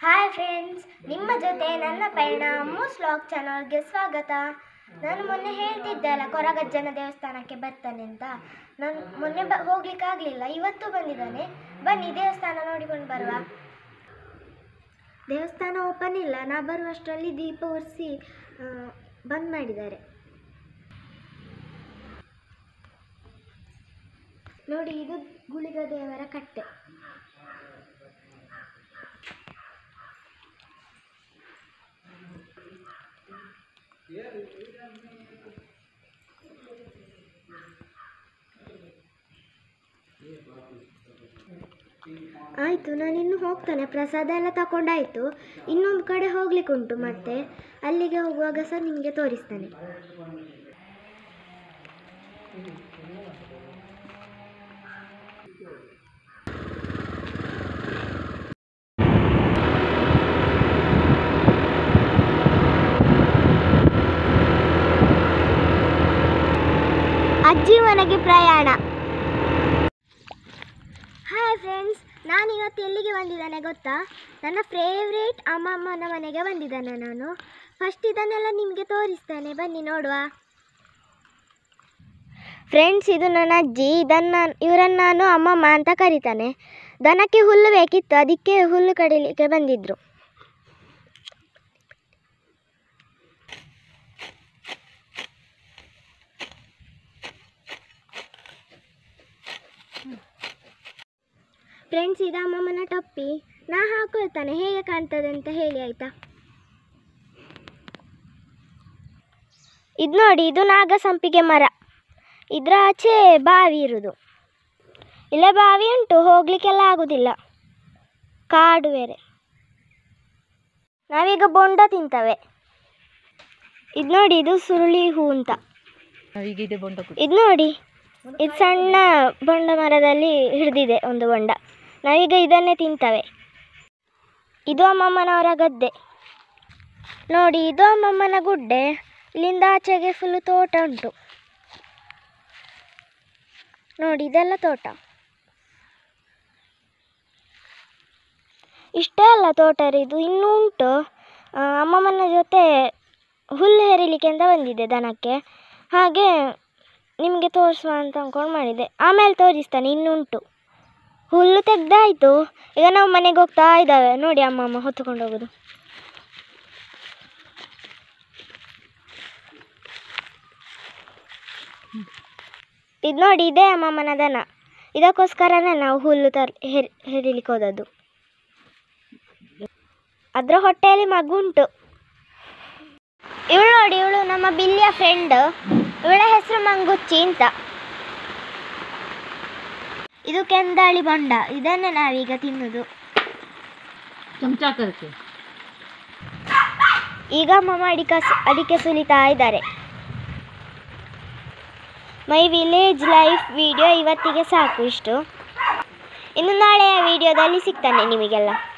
hi friends ನಿಮ್ಮ ಜೊತೆ ನನ್ನ ಪಯಣ ಅಮ್ಮೂಸ್ ವ್ಲಾಗ್ ಚಾನಲ್ಗೆ ಸ್ವಾಗತ ನಾನು ಮೊನ್ನೆ ಹೇಳ್ತಿದ್ದೆ ಅಲ್ಲ ಕೊರಗಜ್ಜನ ದೇವಸ್ಥಾನಕ್ಕೆ ಬರ್ತಾನೆ ಅಂತ ನಾನು ಮೊನ್ನೆ ಬ ಹೋಗ್ಲಿಕ್ಕಾಗಲಿಲ್ಲ ಇವತ್ತು ಬಂದಿದ್ದಾನೆ ಬನ್ನಿ ದೇವಸ್ಥಾನ ನೋಡಿಕೊಂಡು ಬರುವ ದೇವಸ್ಥಾನ ಓಪನ್ ಇಲ್ಲ ನಾ ಬರುವಷ್ಟರಲ್ಲಿ ದೀಪ ಉರಿಸಿ ಬಂದ್ ಮಾಡಿದ್ದಾರೆ ನೋಡಿ ಇದು ಗುಳಿಗ ದೇವರ ಕಟ್ಟೆ ಆಯಿತು ನಾನು ಇನ್ನು ಹೋಗ್ತಾನೆ ಪ್ರಸಾದ ಎಲ್ಲ ತಗೊಂಡಾಯಿತು ಇನ್ನೊಂದು ಕಡೆ ಹೋಗ್ಲಿಕ್ಕೆ ಉಂಟು ಮತ್ತೆ ಅಲ್ಲಿಗೆ ಹೋಗುವಾಗ ಸಹ ನಿಮಗೆ ತೋರಿಸ್ತಾನೆ ಅಜ್ಜಿ ಮನೆಗೆ ಪ್ರಯಾಣ ಹಾಯ್ ಫ್ರೆಂಡ್ಸ್ ನಾನು ಇವತ್ತು ಎಲ್ಲಿಗೆ ಬಂದಿದ್ದಾನೆ ಗೊತ್ತಾ ನನ್ನ ಫೇವ್ರೇಟ್ ಅಮ್ಮಮ್ಮನ ಮನೆಗೆ ಬಂದಿದ್ದಾನೆ ನಾನು ಫಸ್ಟ್ ಇದನ್ನೆಲ್ಲ ನಿಮಗೆ ತೋರಿಸ್ತೇನೆ ಬನ್ನಿ ನೋಡುವ ಫ್ರೆಂಡ್ಸ್ ಇದು ನನ್ನ ಅಜ್ಜಿ ಇದನ್ನು ಇವರನ್ನು ನಾನು ಅಮ್ಮಮ್ಮ ಅಂತ ಕರೀತಾನೆ ದನಕ್ಕೆ ಹುಲ್ಲು ಬೇಕಿತ್ತು ಅದಕ್ಕೆ ಹುಲ್ಲು ಕಡಿಲಿಕ್ಕೆ ಬಂದಿದ್ದರು ಫ್ರೆಂಡ್ಸ್ ಇದು ಅಮ್ಮಮ್ಮನ ಟಪ್ಪಿ ನಾ ಹಾಕೊಳ್ತಾನೆ ಹೇಗೆ ಕಾಣ್ತದೆ ಅಂತ ಹೇಳಿ ಆಯ್ತಾ ಇದು ನೋಡಿ ಇದು ನಾಗಸಂಪಿಗೆ ಮರ ಇದರ ಆಚೆ ಬಾವಿ ಇರುವುದು ಇಲ್ಲ ಬಾವಿ ಉಂಟು ಹೋಗ್ಲಿಕ್ಕೆಲ್ಲ ಆಗುದಿಲ್ಲ ಕಾಡು ಬೇರೆ ನಾವೀಗ ಬೊಂಡ ತಿಂತವೆ ಇದು ನೋಡಿ ಇದು ಸುರುಳಿ ಹೂ ಅಂತ ಈಗ ಇದೆ ಬೊಂಡ ಇದು ನೋಡಿ ಇದು ಸಣ್ಣ ಬೊಂಡ ಮರದಲ್ಲಿ ಹಿಡಿದಿದೆ ಒಂದು ಬೊಂಡ ನಾವೀಗ ಇದನ್ನೇ ತಿಂತವೆ ಇದು ಅಮ್ಮಮ್ಮನವರ ಗದ್ದೆ ನೋಡಿ ಇದು ಅಮ್ಮಮ್ಮನ ಗುಡ್ಡೆ ಇಲ್ಲಿಂದ ಆಚೆಗೆ ಫುಲ್ಲು ತೋಟ ಉಂಟು ನೋಡಿ ಇದೆಲ್ಲ ತೋಟ ಇಷ್ಟೇ ಅಲ್ಲ ತೋಟ ಇದು ಇನ್ನೂ ಉಂಟು ಆ, ಅಮ್ಮಮ್ಮನ ಜೊತೆ ಹುಲ್ಲು ಹೆರಿಲಿಕ್ಕೆ ಅಂತ ಬಂದಿದ್ದೆ ದನಕ್ಕೆ ಹಾಗೆ ನಿಮಗೆ ತೋರಿಸುವ ಅಂತ ಅಂದ್ಕೊಂಡು ಮಾಡಿದೆ ಆಮೇಲೆ ತೋರಿಸ್ತಾನೆ ಇನ್ನುಂಟು ಹುಲ್ಲು ತೆಗ್ದಾಯ್ತು ಈಗ ನಾವು ಮನೆಗೆ ಹೋಗ್ತಾ ಇದ್ದಾವೆ ನೋಡಿ ಅಮ್ಮಮ್ಮ ಹೊತ್ತುಕೊಂಡು ಹೋಗೋದು ಇದು ನೋಡಿ ಇದೇ ಅಮ್ಮಮ್ಮನ ದನ ಇದಕ್ಕೋಸ್ಕರನೇ ನಾವು ಹುಲ್ಲು ತರ್ ಹೆರಿ ಹೆರಿಲಿಕ್ಕೆ ಹೋದದ್ದು ಅದರ ಹೊಟ್ಟೆಯಲ್ಲಿ ಮಗು ಉಂಟು ಇವಳು ನೋಡಿ ಇವಳು ನಮ್ಮ ಬಿಲ್ಲಿಯ ಫ್ರೆಂಡ್ ಇವಳ ಹೆಸರು ಮಂಗುಚ್ಚಿ ಅಂತ ಇದು ಕೆಂದಾಳಿ ಬೊಂಡ ಇದನ್ನೇ ನಾವೀಗ ತಿನ್ನುದು ಚಮಚ ಹಾಕೋದಕ್ಕೆ ಈಗ ಮಮ್ಮ ಅಡಿಕೆ ಸ- ಅಡಿಕೆ ಸುಲಿತಾ ಇದ್ದಾರೆ ಮೈ ವಿಲೇಜ್ ಲೈಫ್ ವಿಡಿಯೋ ಇವತ್ತಿಗೆ ಸಾಕು ಇಷ್ಟು ಇನ್ನು ನಾಳೆಯ ವಿಡಿಯೋದಲ್ಲಿ ಸಿಗ್ತಾನೆ ನಿಮಗೆಲ್ಲ